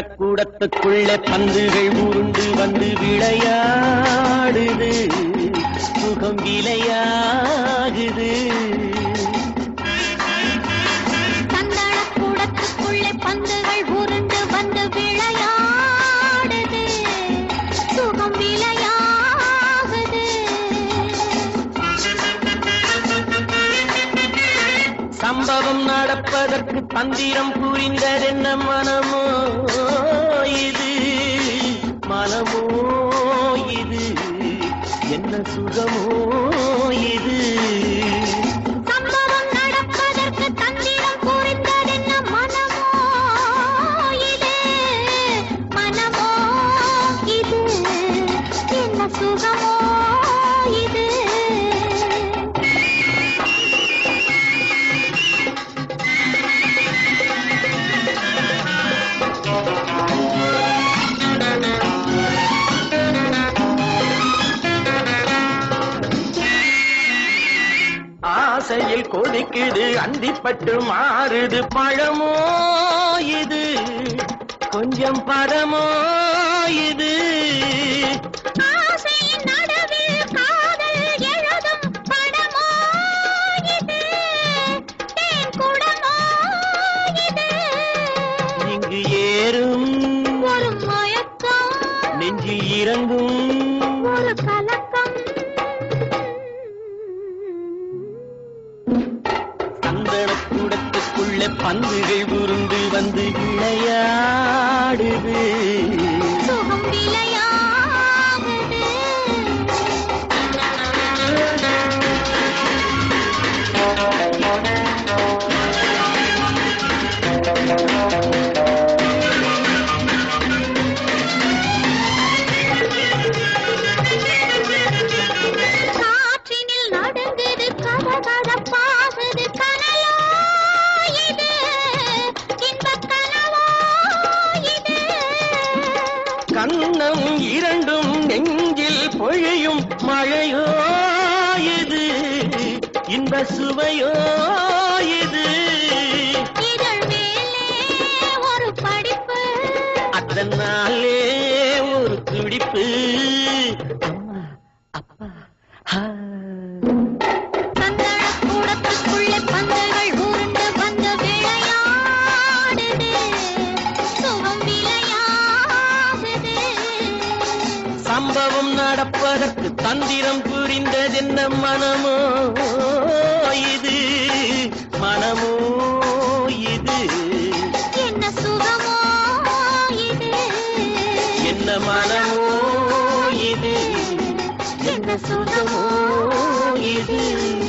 கூடத்துக்குள்ளே பந்துகள் உருண்டு வந்து விளையாடுது சுகம் விளையாகுது சந்தன கூடத்துக்குள்ளே பந்துகள் உருண்டு வந்து விளையாடுது சுகம் விளையாகுது சம்பவம் நடப்பதற்கு தந்திரம் புரிந்ததென்ன மனமோ இது மனமோ இது என்ன சுகமோ இது சம்பவம் நடப்பதற்கு தந்திரம் புரிந்ததென்ன மனமோ இது மனமோ இது என்ன சுகமோ இது ஆசையில் கொதிக்குது அந்திப்பட்டு மாறுது பழமோ இது கொஞ்சம் பதமோ இது ஆசையின் நடுவில் காதல் எழுதும் படமோ இது தேன் குடமோ இது இங்கு ஏறும் ஒரு மயக்கம் நெஞ்சில் இறங்கும் ஒரு கலக்கம் சந்தன கூடத்துக்குள்ள பந்துகள் உருண்டு வந்து விளையாடுது சுகம் விளையாகுது காற்றினில் நடுங்குது கதகதப்பாகுது கனலோ இது இன்பக் கனவோ இது கண்ணம் இரண்டும் நெஞ்சில் பொழியும் மழையோ இது இன்ப சுவையோ இது இதழ் மேலே ஒரு படிப்பு அதனாலே ஒரு துடிப்பு அம்மா அப்பா ஆ. சந்தன கூடத்துக்குள்ளே பந்துகள் உருண்டு வந்து விளையாடுது சுகம் விளையாகுது சம்பவம் நடப்பதற்கு தந்திரம் புரிந்ததென்ன மனமோ இது மனமோ இது என்ன சுகமோ இது என்ன மனமோ இது என்ன சுகமோ இது